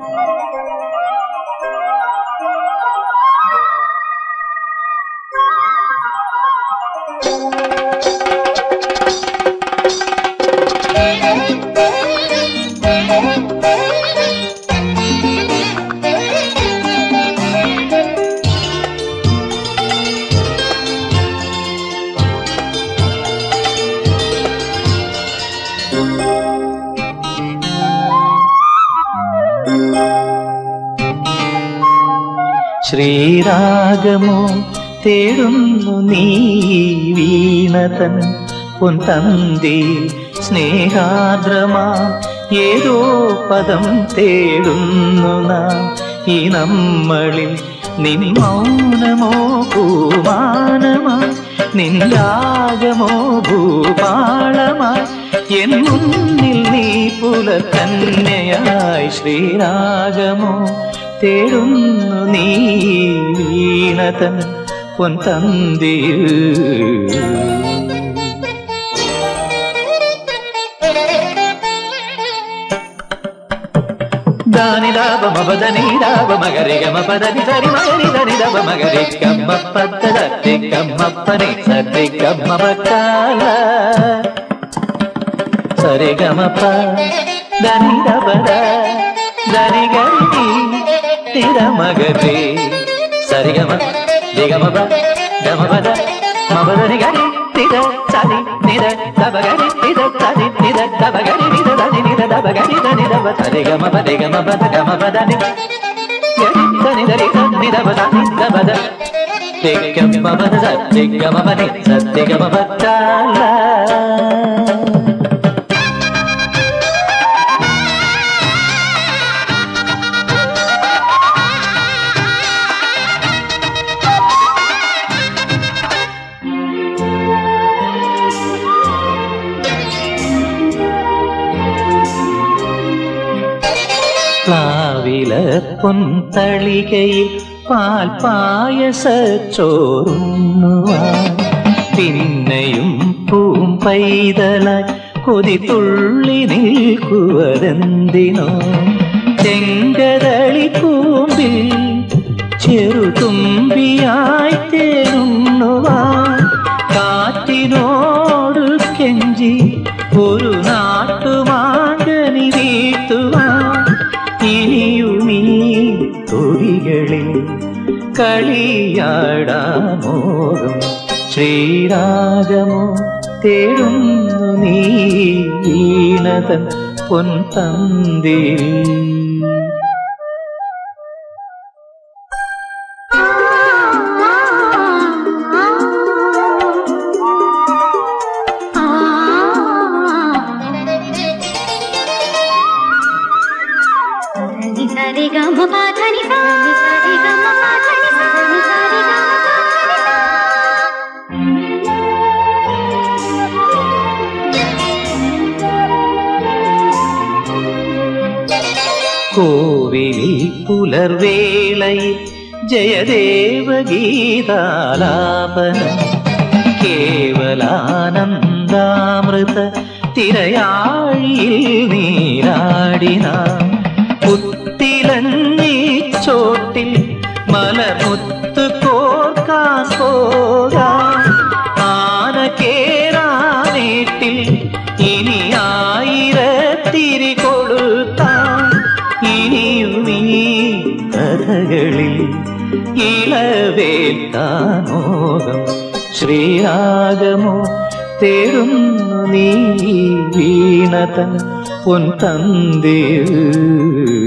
ശ്രീരാഗമോ തേടുന്നു നീ വീണതൻ പൊൻതന്തി സ്നേഹാദ്രമാ ഏതോ പദം തേടുന്നു നാം ഈ നമ്മളിൽ നിൻ മൗനമോ പൂമാനമായി നിൻ രാഗമോ ഭൂപാളമായി എൻ മുന്നിൽ നീ പുലത്തന്നെയായി ശ്രീരാഗമോ തേടുന്നു നീ വീണതൻ പൊൻതന്തിയിൽ దానిదాబ మబదనిదాబ మగరి గమ పదని సరి మగరి దనిదబ మగరి కమ్మ పద్ద దత్తి కమ్మ పని సరి కమ్మ పట్టాల సరి గమ ప దని దబద దని గరి తిర మగరి సరి గమ దిగమ ప గమ పద మబదని గరి తిర సరి నిద దబ గరి నిద సరి నిద దబ గరి నిద దని నిద దబ గరి దని దబ సరి గమ ప దిగమ పద గమ పద ని గరి దని దరి దని దబ దని దబ ద దిగమ పద సరి గమ పని సరి గమ పట్టాల പ്ലാവില പൊന്തളികയിൽ പാൽ പായസച്ചോറുണ്ണുവാൻ പിന്നെയും പൂം പൈതലായി കൊതി തുള്ളി നിൽക്കുവതെന്തിനോ ചെങ്കതളി കൂമ്പിൽ ചെറുതുമ്പിയായി തേരുണ്ണുവാൻ കാറ്റിനോട് കെഞ്ചി ഒരു നാട്ടുമാങ്കനി വീട്ടുവാൻ ഇനിയുമീ തൊടികളിൽ കളിയാടാമോറും ശ്രീരാഗമോ തേടുന്നു നീ വീണതൻ പൊൻതന്തിൽ సరి గమ పాధని సా సరి గమ పాధని సా సరి గమ పాధని సా കോവിലിൽ പുലർവേളയിൽ ജയദേവ ഗീതാലാപനം കേവലാനന്ദാമൃത തിരയാഴിയിൽ നീരാടിന പുത്തിലഞ്ഞി ചോട്ടിൽ മലമുത്ത് കോർക്കാൻ പോകാം ആന കേറാനേട്ടിൽ ഇനി ആയിരത്തിരി കൊളുത്താം ഇനിയും ഈ കഥകളിൽ ഇളവേൽക്കാനോകം ശ്രീരാഗമോ തേടുന്നു നീ വീണതൻ പൊൻതന്തിൽ